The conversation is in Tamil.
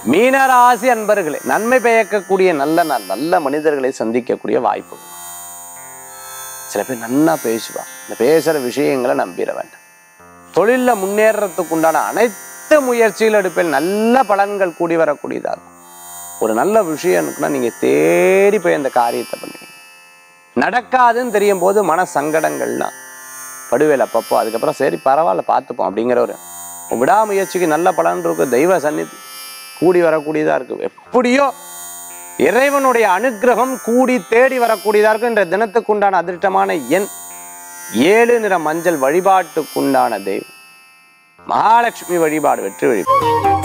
மீனராசி அன்பர்களே நன்மை பயக்கக்கூடிய நல்ல நாள் நல்ல மனிதர்களை சந்திக்கக்கூடிய வாய்ப்பு சில பேர் நன்னா பேசுவா இந்த பேசுற விஷயங்களை நம்பிட வேண்டாம் தொழில்ல முன்னேறத்துக்கு உண்டான அனைத்து முயற்சிகள் எடுப்பில் நல்ல பலன்கள் கூடி வரக்கூடியதா இருக்கும் ஒரு நல்ல விஷயம் இருக்குன்னா நீங்க தேடி போய் அந்த காரியத்தை பண்ணுவீங்க நடக்காதுன்னு தெரியும் போது மன சங்கடங்கள்லாம் படுவேல் அப்பப்போ அதுக்கப்புறம் சரி பரவாயில்ல பார்த்துப்போம் அப்படிங்கிற ஒரு விடாமுயற்சிக்கு நல்ல பலன் இருக்கு தெய்வ சந்நிதி கூடி வரக்கூடியதா இருக்கு எப்படியோ இறைவனுடைய அனுக்கிரகம் கூடி தேடி வரக்கூடியதா இருக்கும் என்ற தினத்துக்குண்டான அதிர்ஷ்டமான எண் ஏழு நிற மஞ்சள் வழிபாட்டுக்குண்டான தெய்வம் மகாலட்சுமி வழிபாடு வெற்றி வழிபாடு